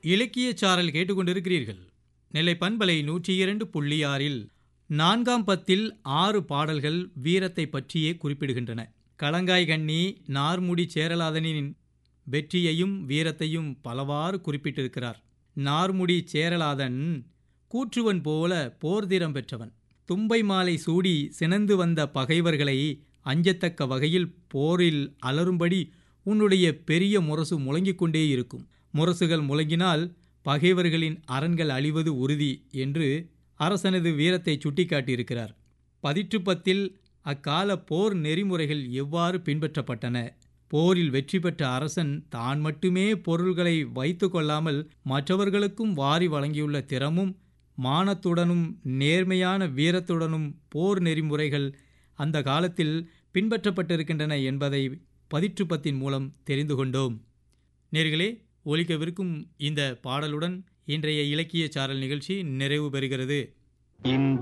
இலக்கியச் சாரல் கேட்டுக்கொண்டிருக்கிறீர்கள் நெல்லை பண்பலை நூற்றி இரண்டு புள்ளி ஆறில் நான்காம் பத்தில் ஆறு பாடல்கள் வீரத்தை பற்றியே குறிப்பிடுகின்றன களங்காய் கண்ணி நார்முடி சேரலாதனின் வெற்றியையும் வீரத்தையும் பலவாறு குறிப்பிட்டிருக்கிறார் நார்முடி சேரலாதன் கூற்றுவன் போல போர்திறம் பெற்றவன் தும்பை மாலை சூடி சினந்து வந்த பகைவர்களை அஞ்சத்தக்க வகையில் போரில் அலரும்படி உன்னுடைய பெரிய முரசு முழங்கிக் கொண்டே இருக்கும் முரசுகள் முழங்கினால் பகைவர்களின் அரண்கள் அழிவது உறுதி என்று அரசனது வீரத்தை சுட்டிக்காட்டியிருக்கிறார் பதிற்றுப்பத்தில் அக்கால போர் நெறிமுறைகள் எவ்வாறு பின்பற்றப்பட்டன போரில் வெற்றி பெற்ற அரசன் தான் மட்டுமே பொருள்களை வைத்து கொள்ளாமல் மற்றவர்களுக்கும் வாரி வழங்கியுள்ள திறமும் மானத்துடனும் நேர்மையான வீரத்துடனும் போர் நெறிமுறைகள் அந்த காலத்தில் பின்பற்றப்பட்டிருக்கின்றன என்பதை பதிற்றுப்பத்தின் மூலம் தெரிந்து கொண்டோம் நேர்களே ஒலிக்கவிருக்கும் இந்த பாடலுடன் இன்றைய இலக்கிய சாரல் நிகழ்ச்சி நிறைவு பெறுகிறது இந்த